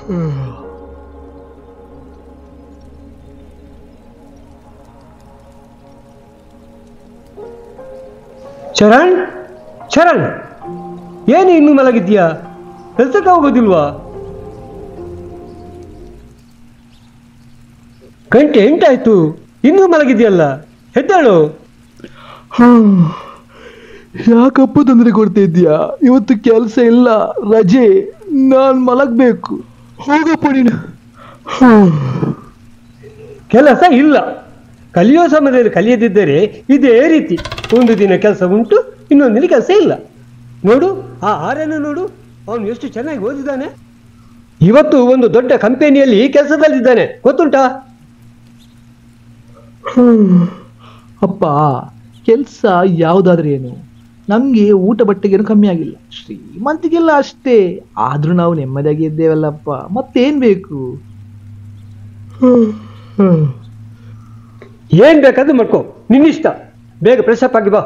ಚರಣ್ ಚರಣ್ ಏನು ಇನ್ನೂ ಮಲಗಿದ್ಯಾ ಕೆಲ್ಸಕ್ಕೆ ಹೋಗೋದಿಲ್ವಾ ಗಂಟೆ ಎಂಟಾಯ್ತು ಇನ್ನೂ ಮಲಗಿದ್ಯಲ್ಲ ಎದ್ದೇಳು ಯಾಕಪ್ಪ ತೊಂದರೆ ಕೊಡ್ತಾ ಇದ್ದೀಯಾ ಇವತ್ತು ಕೆಲಸ ಇಲ್ಲ ರಜೆ ನಾನು ಮಲಗಬೇಕು ಹೋಗಪ್ಪ ನೀನು ಕೆಲಸ ಇಲ್ಲ ಕಲಿಯೋ ಸಮಯದಲ್ಲಿ ಕಲಿಯದಿದ್ದರೆ ಇದೇ ರೀತಿ ಒಂದು ದಿನ ಕೆಲಸ ಉಂಟು ಇನ್ನೊಂದು ದಿನ ಕೆಲಸ ಇಲ್ಲ ನೋಡು ಆ ಆರ್ಯನ ನೋಡು ಅವನು ಎಷ್ಟು ಚೆನ್ನಾಗಿ ಓದಿದ್ದಾನೆ ಇವತ್ತು ಒಂದು ದೊಡ್ಡ ಕಂಪನಿಯಲ್ಲಿ ಕೆಲಸದಲ್ಲಿದ್ದಾನೆ ಗೊತ್ತುಂಟಾ ಅಪ್ಪ ಕೆಲಸ ಯಾವುದಾದ್ರೂ ಏನು ನಮಗೆ ಊಟ ಬಟ್ಟೆಗೇನು ಕಮ್ಮಿ ಆಗಿಲ್ಲ ಶ್ರೀಮಂತಿಗೆಲ್ಲ ಅಷ್ಟೇ ಆದ್ರೂ ನಾವು ನೆಮ್ಮದಿಯಾಗಿ ಇದ್ದೇವಲ್ಲಪ್ಪ ಮತ್ತೇನ್ ಬೇಕು ಏನ್ ಬೇಕಾದ್ರೂ ಮಾಡ್ಕೋ ನಿನ್ನಿಷ್ಟ ಬೇಗ ಫ್ರೆಶ್ ಅಪ್ ಆಗಿ ಬಾ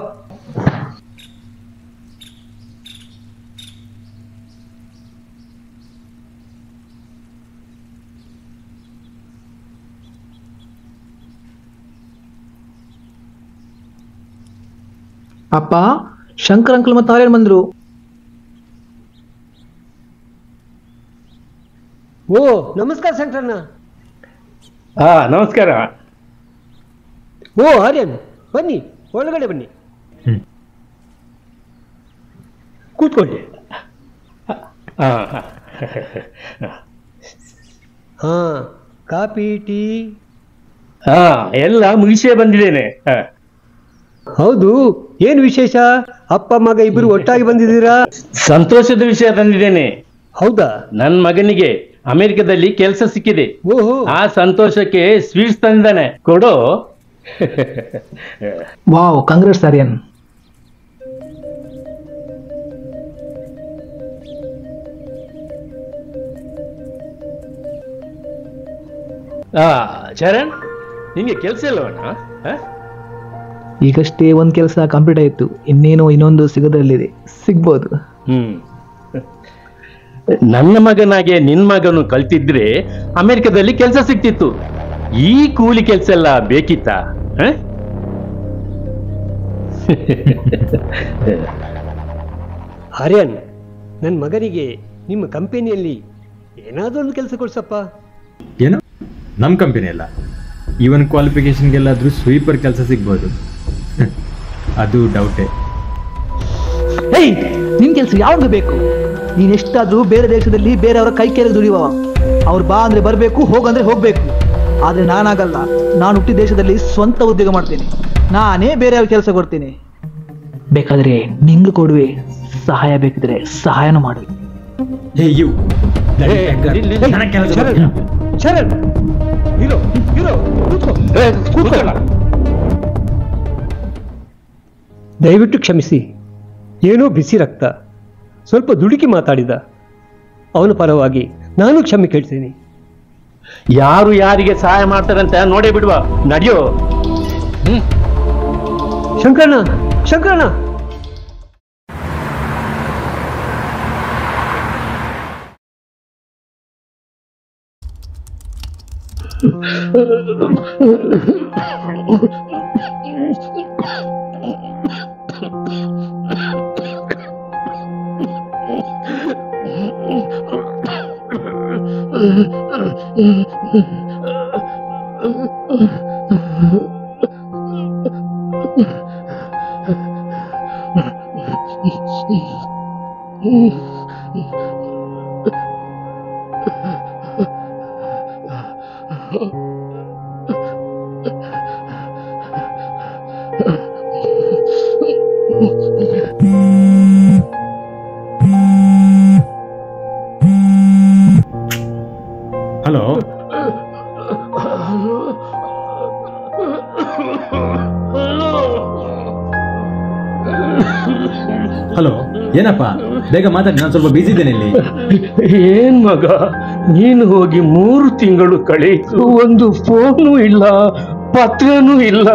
ಅಪ್ಪ ಶಂಕರ್ ಅಂಕಲ್ ಮತ್ತೆ ಆರ್ಯನ್ ಬಂದ್ರು ಓ ನಮಸ್ಕಾರ ಶಂಕರಣ್ಣ ಹಾ ನಮಸ್ಕಾರ ಓ ಆರ್ಯನ್ ಬನ್ನಿ ಒಳಗಡೆ ಬನ್ನಿ ಕೂತ್ಕೊಳ್ಳಿ ಹಾ ಹಾ ಕಾಫಿ ಟೀ ಹಾ ಎಲ್ಲ ಮುಗಿಸೇ ಬಂದಿದ್ದೇನೆ ಹಾ. ಹೌದು ಏನು ವಿಶೇಷ ಅಪ್ಪ ಮಗ ಇಬ್ಬರು ಒಟ್ಟಾಗಿ ಬಂದಿದ್ದೀರಾ ಸಂತೋಷದ ವಿಷಯ ತಂದಿದ್ದೇನೆ ಹೌದಾ ನನ್ನ ಮಗನಿಗೆ ಅಮೆರಿಕದಲ್ಲಿ ಕೆಲಸ ಸಿಕ್ಕಿದೆ ಓಹೋ ಆ ಸಂತೋಷಕ್ಕೆ ಸ್ವೀಟ್ಸ್ ತಂದಿದ್ದಾನೆ ಕೊಡು ವಾವ್ ಕಾಂಗ್ರೆಸ್ ಆರ್ಯನ್ ಹಾ ಚರಣ್ ನಿಂಗೆ ಕೆಲಸ ಇಲ್ಲವಣ್ಣ ಹಾ? ಈಗಷ್ಟೇ ಒಂದ್ ಕೆಲಸ ಕಂಪ್ಲೀಟ್ ಆಯ್ತು ಇನ್ನೇನೋ ಇನ್ನೊಂದು ಸಿಗೋದ್ರಲ್ಲಿದೆ ಸಿಗ್ಬೋದು ಹ್ಮ್ ನನ್ನ ಮಗನಾಗೆ ನಿನ್ ಮಗನು ಕಲ್ತಿದ್ರೆ ಅಮೆರಿಕದಲ್ಲಿ ಕೆಲಸ ಸಿಕ್ತಿತ್ತು ಈ ಕೂಲಿ ಕೆಲಸ ಎಲ್ಲ ಬೇಕಿತ್ತಾ ಹ? ಆರ್ಯನ್ ನನ್ನ ಮಗನಿಗೆ ನಿಮ್ಮ ಕಂಪನಿಯಲ್ಲಿ ಏನಾದರೂ ಒಂದು ಕೆಲಸ ಕೊಡ್ಸಪ್ಪ ಏನು ನಮ್ಮ ಕಂಪನಿ ಅಲ್ಲ ಈವನ್ ಕ್ವಾಲಿಫಿಕೇಷನ್ಗೆಲ್ಲಾದರೂ ಸ್ವೀಪರ್ ಕೆಲಸ ಸಿಗ್ಬೋದು ಅದು ಡೌಟೇ ಹೇಯ್ ನಿನ್ ಕೆಲಸ ಯಾವಾಗ ಬೇಕು ನೀನ್ ಎಷ್ಟಾದ್ರೂ ಬೇರೆ ದೇಶದಲ್ಲಿ ಬೇರೆಯವರ ಕೈ ಕೆಳಗೆ ದುಡಿಯುವ ಅವ್ರು ಬಾ ಅಂದ್ರೆ ಬರಬೇಕು ಹೋಗಂದ್ರೆ ಹೋಗ್ಬೇಕು ಆದ್ರೆ ನಾನಾಗಲ್ಲ ನಾನು ಹುಟ್ಟಿದ ದೇಶದಲ್ಲಿ ಸ್ವಂತ ಉದ್ಯೋಗ ಮಾಡ್ತೀನಿ ನಾನೇ ಬೇರೆಯವ್ರ ಕೆಲಸ ಕೊಡ್ತೀನಿ ಬೇಕಾದ್ರೆ ನಿಂಗೆ ಕೊಡುವೆ ಸಹಾಯ ಬೇಕಿದ್ರೆ ಸಹಾಯನೂ ಮಾಡುವೆ ಹೇ ಯು ಏ, ಇಲ್ಲಿ- ಇಲ್ಲಿ- ಶರಣ್ ಶರಣ್ ಇರೋ ಇರೋ ಕೂತ್ಕೋ ಏ, ಕೂತ್ಕೊಳ್ಳ. ದಯವಿಟ್ಟು ಕ್ಷಮಿಸಿ ಏನೋ ಬಿಸಿ ರಕ್ತ ಸ್ವಲ್ಪ ದುಡುಕಿ ಮಾತಾಡಿದ ಅವನ ಪರವಾಗಿ ನಾನು ಕ್ಷಮೆ ಕೇಳ್ತೀನಿ ಯಾರು ಯಾರಿಗೆ ಸಹಾಯ ಮಾಡ್ತಾರಂತ ನೋಡೇ ಬಿಡುವ ನಡೆಯೋ ಹ್ಮ್ ಶಂಕರಣ್ಣ ಶಂಕರಣ್ಣ ಹಲೋ ಹಲೋ ಏನಪ್ಪ ಬೇಗ ಮಾತಾಡಿ ನಾನು ಸ್ವಲ್ಪ ಬಿಸಿ ಇದ್ದೇನೆ ಇಲ್ಲಿ ಏನ್ ಮಗ ನೀನು ಹೋಗಿ ಮೂರು ತಿಂಗಳು ಕಳೆಯಿತು ಒಂದು ಫೋನು ಇಲ್ಲ ಪತ್ರನೂ ಇಲ್ಲ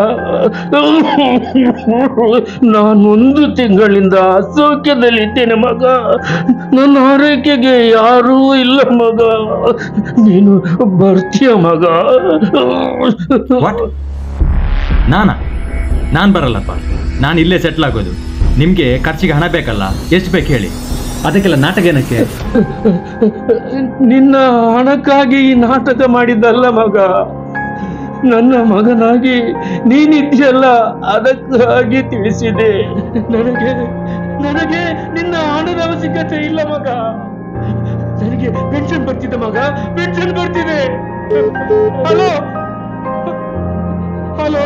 ನಾನೊಂದು ತಿಂಗಳಿಂದ ಅಸೌಖ್ಯದಲ್ಲಿದ್ದೇನೆ ಮಗ ನನ್ನ ಆರೈಕೆಗೆ ಯಾರೂ ಇಲ್ಲ ಮಗ ನೀನು ಬರ್ತೀಯ ಮಗ ವಾಟ್ ನಾನಾ ನಾನು ಬರಲ್ಲಪ್ಪ ನಾನು ಇಲ್ಲೇ ಸೆಟ್ಲ್ ಆಗೋದು ನಿಮಗೆ ಖರ್ಚಿಗೆ ಹಣ ಬೇಕಲ್ಲ ಎಷ್ಟು ಬೇಕು ಹೇಳಿ ಅದಕ್ಕೆಲ್ಲ ನಾಟಕ ಏನಕ್ಕೆ ನಿನ್ನ ಹಣಕ್ಕಾಗಿ ಈ ನಾಟಕ ಮಾಡಿದ್ದಲ್ಲ ಮಗ ನನ್ನ ಮಗನಾಗಿ ನೀನಿದ್ಯಲ್ಲ ಅದಕ್ಕಾಗಿ ತಿಳಿಸಿದೆ ನನಗೆ ನನಗೆ ನಿನ್ನ ಹಣದ ಅವಶ್ಯಕತೆ ಇಲ್ಲ ಮಗ ನನಗೆ ಪೆನ್ಷನ್ ಬರ್ತಿದೆ ಮಗ ಪೆನ್ಷನ್ ಬರ್ತಿದೆ ಹಲೋ ಹಲೋ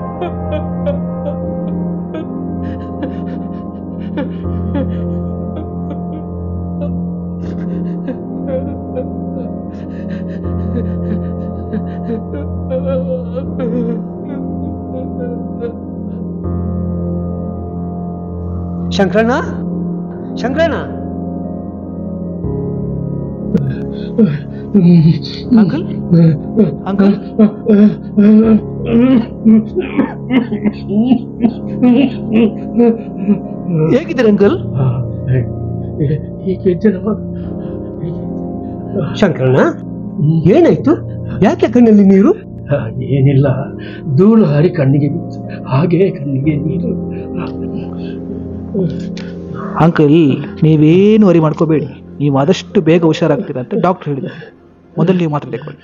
ಶಂಕರಣ್ಣ ಶಂಕರಣ್ಣ ಅಂಕಲ್ ಅಂಕಲ್ ಹೇಗಿದ್ದೀರಿ ಅಂಕಲ್ ಹೀಗೆ ಜನ ಶಂಕರಣ್ಣ ಏನಾಯ್ತು ಯಾಕೆ ಕಣ್ಣಲ್ಲಿ ನೀರು ಏನಿಲ್ಲ ಧೂಳು ಹಾರಿ ಕಣ್ಣಿಗೆ ಬಿತ್ತು ಹಾಗೆ ಕಣ್ಣಿಗೆ ನೀರು ಅಂಕಲ್ ನೀವೇನು ವರಿ ಮಾಡ್ಕೋಬೇಡಿ ನೀವು ಆದಷ್ಟು ಬೇಗ ಹುಷಾರಾಗ್ತೀರಾ ಅಂತ ಡಾಕ್ಟರ್ ಹೇಳಿದ್ದಾರೆ ಮೊದಲು ನೀವು ಮಾತ್ರ ತೆಕ್ಕೊಳ್ಳಿ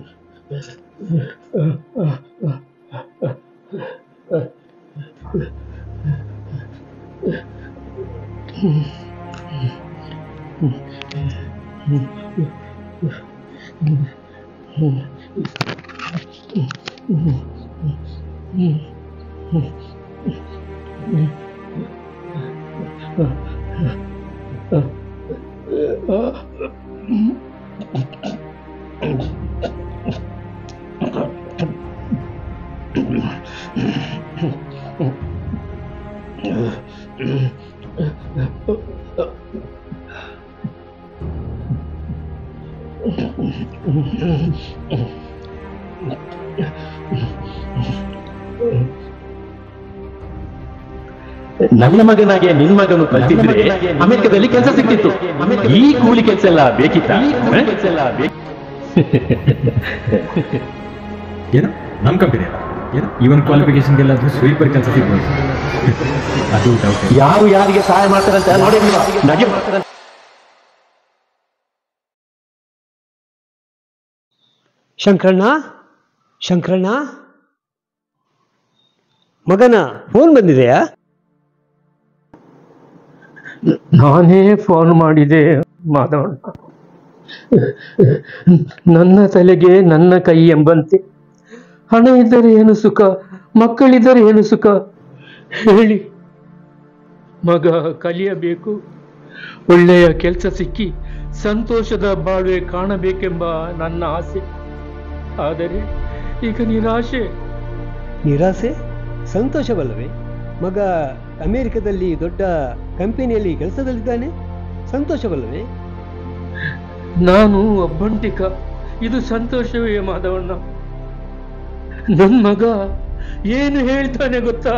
ನನ್ನ ಮಗನಾಗೆ ನಿನ್ ಮಗನು ಕಲ್ತಿದ್ರೆ ಅಮೆರಿಕದಲ್ಲಿ ಕೆಲಸ ಸಿಕ್ತಿತ್ತು ಈ ಕೂಲಿ ಕೆಲಸ ಎಲ್ಲ ಬೇಕಿತ್ತ ಕೆಲಸ ಎಲ್ಲ ಏನು ನಮ್ಮ ಕಂಪನಿ ಏನು ಇವನ್ ಕ್ವಾಲಿಫಿಕೇಶನ್ಗೆಲ್ಲ ಸ್ವೀಪರ್ ಕೆಲಸ ಸಿಗ್ಬೋದು ಅದು ಡೌಟ್ ಯಾರು ಯಾರಿಗೆ ಸಹಾಯ ಮಾಡ್ತಾರಂತ ನೋಡಿ ನಗೆ ಮಾಡ್ತಾರಂತ ಶಂಕರಣ್ಣ ಶಂಕರಣ್ಣ ಮಗನ ಫೋನ್ ಬಂದಿದೆಯಾ ನಾನೇ ಫೋನ್ ಮಾಡಿದೆ ಮಾಧವಣ್ಣ ನನ್ನ ತಲೆಗೆ ನನ್ನ ಕೈ ಎಂಬಂತೆ ಹಣ ಇದ್ದರೆ ಏನು ಸುಖ ಮಕ್ಕಳಿದ್ದರೆ ಏನು ಸುಖ ಹೇಳಿ ಮಗ ಕಲಿಯಬೇಕು ಒಳ್ಳೆಯ ಕೆಲಸ ಸಿಕ್ಕಿ ಸಂತೋಷದ ಬಾಳ್ವೆ ಕಾಣಬೇಕೆಂಬ ನನ್ನ ಆಸೆ ಆದರೆ ಈಗ ನಿರಾಶೆ ನಿರಾಸೆ ಸಂತೋಷವಲ್ಲವೇ ಮಗ ಅಮೆರಿಕದಲ್ಲಿ ದೊಡ್ಡ ಕಂಪನಿಯಲ್ಲಿ ಕೆಲಸದಲ್ಲಿದ್ದಾನೆ ಸಂತೋಷವಲ್ಲವೇ ನಾನು ಒಬ್ಬಂಟಿಕ ಇದು ಸಂತೋಷವೇ ಮಾಧವಣ್ಣ ನನ್ ಮಗ ಏನು ಹೇಳ್ತಾನೆ ಗೊತ್ತಾ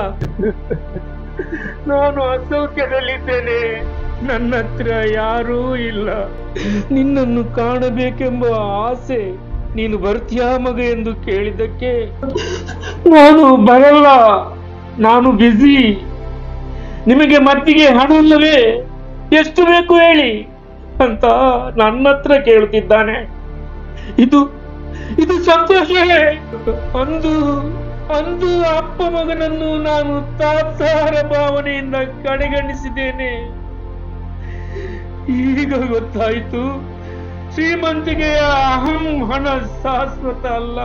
ನಾನು ಅಸೌಖ್ಯದಲ್ಲಿದ್ದೇನೆ ನನ್ನ ಹತ್ರ ಯಾರೂ ಇಲ್ಲ ನಿನ್ನನ್ನು ಕಾಣಬೇಕೆಂಬ ಆಸೆ ನೀನು ಬರ್ತೀಯಾ ಮಗ ಎಂದು ಕೇಳಿದ್ದಕ್ಕೆ ನಾನು ಬರಲ್ಲ ನಾನು ಬ್ಯುಸಿ ನಿಮಗೆ ಮದ್ದಿಗೆ ಹಣ ಇಲ್ಲವೇ ಎಷ್ಟು ಬೇಕು ಹೇಳಿ ಅಂತ ನನ್ನ ಹತ್ರ ಕೇಳುತ್ತಿದ್ದಾನೆ ಇದು ಇದು ಸಂತೋಷವೇ ಅಂದು ಅಂದು ಅಪ್ಪ ಮಗನನ್ನು ನಾನು ತಾತ್ಸಾರ ಭಾವನೆಯಿಂದ ಕಡೆಗಣಿಸಿದ್ದೇನೆ ಈಗ ಗೊತ್ತಾಯಿತು ಶ್ರೀಮಂತಿಗೆಯ ಅಹಂ ಹಣ ಶಾಶ್ವತ ಅಲ್ಲ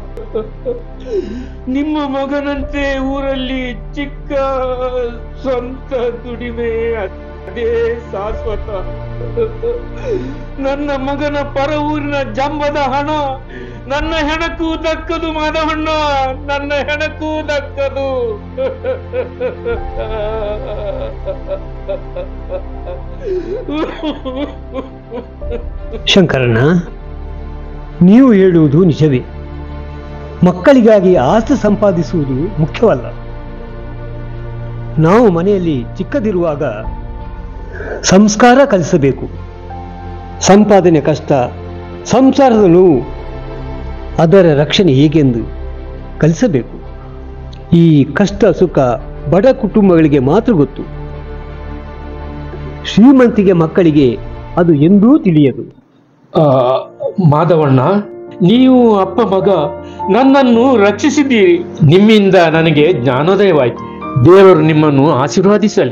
ನಿಮ್ಮ ಮಗನಂತೆ ಊರಲ್ಲಿ ಚಿಕ್ಕ ಸ್ವಂತ ದುಡಿಮೆ ಅದೇ ಶಾಶ್ವತ ನನ್ನ ಮಗನ ಪರ ಊರಿನ ಜಂಬದ ಹಣ ನನ್ನ ಹೆಣಕ್ಕೂ ದಕ್ಕದು ಮಾಧವಣ್ಣ ನನ್ನ ಹೆಣಕ್ಕೂ ದಕ್ಕದು ಶಂಕರಣ್ಣ ನೀವು ಹೇಳುವುದು ನಿಜವೇ ಮಕ್ಕಳಿಗಾಗಿ ಆಸ್ತಿ ಸಂಪಾದಿಸುವುದು ಮುಖ್ಯವಲ್ಲ ನಾವು ಮನೆಯಲ್ಲಿ ಚಿಕ್ಕದಿರುವಾಗ ಸಂಸ್ಕಾರ ಕಲಿಸಬೇಕು ಸಂಪಾದನೆ ಕಷ್ಟ ಸಂಸಾರದ ನೋವು ಅದರ ರಕ್ಷಣೆ ಹೇಗೆಂದು ಕಲಿಸಬೇಕು ಈ ಕಷ್ಟ ಸುಖ ಬಡ ಕುಟುಂಬಗಳಿಗೆ ಮಾತ್ರ ಗೊತ್ತು ಶ್ರೀಮಂತಿಗೆ ಮಕ್ಕಳಿಗೆ ಅದು ಎಂದೂ ತಿಳಿಯದು ಆ, ಮಾಧವಣ್ಣ ನೀವು ಅಪ್ಪ ಮಗ ನನ್ನನ್ನು ರಕ್ಷಿಸಿದ್ದೀರಿ ನಿಮ್ಮಿಂದ ನನಗೆ ಜ್ಞಾನೋದಯವಾಯಿತು ದೇವರು ನಿಮ್ಮನ್ನು ಆಶೀರ್ವಾದಿಸಲಿ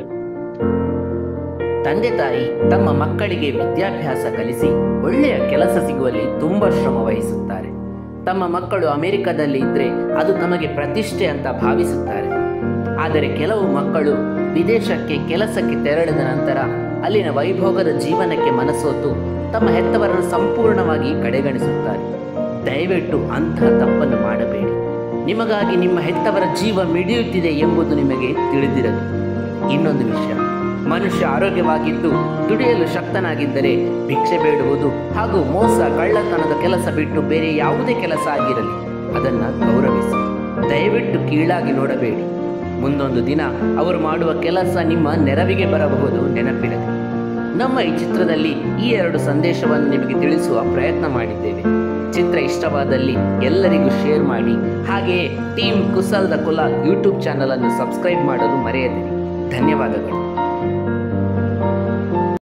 ತಂದೆ ತಾಯಿ ತಮ್ಮ ಮಕ್ಕಳಿಗೆ ವಿದ್ಯಾಭ್ಯಾಸ ಕಲಿಸಿ ಒಳ್ಳೆಯ ಕೆಲಸ ಸಿಗುವಲ್ಲಿ ತುಂಬಾ ಶ್ರಮ ವಹಿಸುತ್ತಾರೆ ತಮ್ಮ ಮಕ್ಕಳು ಅಮೆರಿಕದಲ್ಲಿ ಇದ್ರೆ ಅದು ತಮಗೆ ಪ್ರತಿಷ್ಠೆ ಅಂತ ಭಾವಿಸುತ್ತಾರೆ ಆದರೆ ಕೆಲವು ಮಕ್ಕಳು ವಿದೇಶಕ್ಕೆ ಕೆಲಸಕ್ಕೆ ತೆರಳಿದ ನಂತರ ಅಲ್ಲಿನ ವೈಭೋಗದ ಜೀವನಕ್ಕೆ ಮನಸೋತು ತಮ್ಮ ಹೆತ್ತವರನ್ನು ಸಂಪೂರ್ಣವಾಗಿ ಕಡೆಗಣಿಸುತ್ತಾರೆ ದಯವಿಟ್ಟು ಅಂತಹ ತಪ್ಪನ್ನು ಮಾಡಬೇಡಿ ನಿಮಗಾಗಿ ನಿಮ್ಮ ಹೆತ್ತವರ ಜೀವ ಮಿಡಿಯುತ್ತಿದೆ ಎಂಬುದು ನಿಮಗೆ ತಿಳಿದಿರದು ಇನ್ನೊಂದು ವಿಷಯ ಮನುಷ್ಯ ಆರೋಗ್ಯವಾಗಿದ್ದು ದುಡಿಯಲು ಶಕ್ತನಾಗಿದ್ದರೆ ಭಿಕ್ಷೆ ಬೇಡುವುದು ಹಾಗೂ ಮೋಸ ಕಳ್ಳತನದ ಕೆಲಸ ಬಿಟ್ಟು ಬೇರೆ ಯಾವುದೇ ಕೆಲಸ ಆಗಿರಲಿ ಅದನ್ನ ಗೌರವಿಸಿ ದಯವಿಟ್ಟು ಕೀಳಾಗಿ ನೋಡಬೇಡಿ ಮುಂದೊಂದು ದಿನ ಅವರು ಮಾಡುವ ಕೆಲಸ ನಿಮ್ಮ ನೆರವಿಗೆ ಬರಬಹುದು ನೆನಪಿರಲಿ ನಮ್ಮ ಈ ಚಿತ್ರದಲ್ಲಿ ಈ ಎರಡು ಸಂದೇಶವನ್ನು ನಿಮಗೆ ತಿಳಿಸುವ ಪ್ರಯತ್ನ ಮಾಡಿದ್ದೇವೆ ಚಿತ್ರ ಇಷ್ಟವಾದಲ್ಲಿ ಎಲ್ಲರಿಗೂ ಶೇರ್ ಮಾಡಿ ಹಾಗೆಯೇ ಟೀಮ್ ಕುಸಲ್ದ ಕುಲ ಯೂಟ್ಯೂಬ್ ಚಾನಲ್ ಅನ್ನು ಸಬ್ಸ್ಕ್ರೈಬ್ ಮಾಡಲು ಮರೆಯದಿರಿ ಧನ್ಯವಾದಗಳು